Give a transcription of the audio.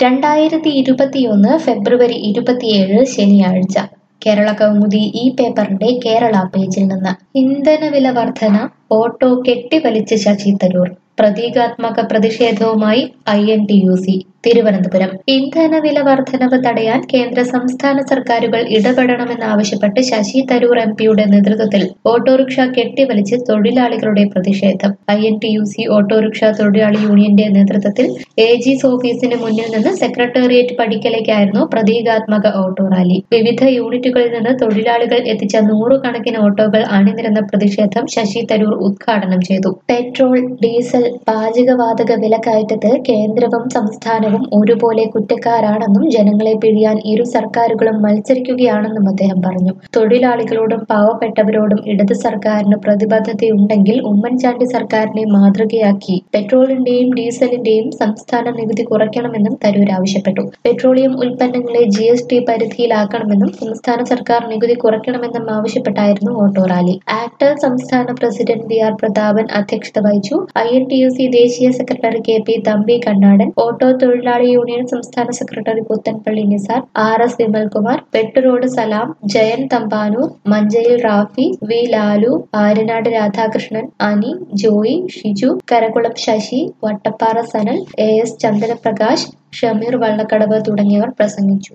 രണ്ടായിരത്തി ഇരുപത്തിയൊന്ന് ഫെബ്രുവരി ഇരുപത്തിയേഴ് ശനിയാഴ്ച കേരള കൗമുദി ഈ പേപ്പറിന്റെ കേരള പേജിൽ നിന്ന് ഇന്ധനവില വർധന ഓട്ടോ കെട്ടിവലിച്ച് ശശി തരൂർ പ്രതീകാത്മക പ്രതിഷേധവുമായി I N T U C Thiruvananthapuram ഇന്ധനവില വർധനവ് തടയാൻ കേന്ദ്ര സംസ്ഥാന സർക്കാരുകൾ ഇടപെടണമെന്നാവശ്യപ്പെട്ട് ശശി തരൂർ എം പിയുടെ നേതൃത്വത്തിൽ ഓട്ടോറിക്ഷ കെട്ടിവലിച്ച് തൊഴിലാളികളുടെ പ്രതിഷേധം I N T U C auto rickshaw തൊഴിലാളി യൂണിയന്റെ നേതൃത്വത്തിൽ എ ജിസ് ഓഫീസിന് മുന്നിൽ നിന്ന് സെക്രട്ടേറിയറ്റ് പടിക്കലേക്കായിരുന്നു പ്രതീകാത്മക ഓട്ടോ റാലി വിവിധ യൂണിറ്റുകളിൽ നിന്ന് തൊഴിലാളികൾ എത്തിച്ച നൂറുകണക്കിന് ഓട്ടോകൾ അണിനിരന്ന പ്രതിഷേധം ശശി തരൂർ ഉദ്ഘാടനം ചെയ്തു പെട്രോൾ ഡീസൽ പാചകവാതക വിലക്കയറ്റത്തിൽ കേന്ദ്രവും സംസ്ഥാനവും ഒരുപോലെ കുറ്റക്കാരാണെന്നും ജനങ്ങളെ പിഴിയാൻ ഇരു സർക്കാരുകളും മത്സരിക്കുകയാണെന്നും അദ്ദേഹം പറഞ്ഞു തൊഴിലാളികളോടും പാവപ്പെട്ടവരോടും ഇടത് സർക്കാരിന് പ്രതിബദ്ധതയുണ്ടെങ്കിൽ ഉമ്മൻചാണ്ടി സർക്കാരിനെ മാതൃകയാക്കി പെട്രോളിന്റെയും ഡീസലിന്റെയും സംസ്ഥാന നികുതി കുറയ്ക്കണമെന്നും തരൂർ ആവശ്യപ്പെട്ടു പെട്രോളിയം ഉൽപ്പന്നങ്ങളെ ജി എസ് ടി പരിധിയിലാക്കണമെന്നും സംസ്ഥാന സർക്കാർ നികുതി കുറയ്ക്കണമെന്നും ആവശ്യപ്പെട്ടായിരുന്നു ഓട്ടോ റാലി ആക്ടർ സംസ്ഥാന പ്രസിഡന്റ് വി ആർ പ്രതാപൻ അധ്യക്ഷത വഹിച്ചു I N T U C ദേശീയ secretary K P Thampi Kannadan auto തൊഴിലാളി യൂണിയൻ സംസ്ഥാന secretary Puthanpally Nisar R S Vimalkumar Vetturoad Salam Jayan Thampanoor Manchayil Rafi V Lalu Aryanad Radhakrishnan Ani Joy Shiju Karakulam Shashi Vattappara Sanal A S Chandraprakash Shameer Vallakkadavu തുടങ്ങിയവർ പ്രസംഗിച്ചു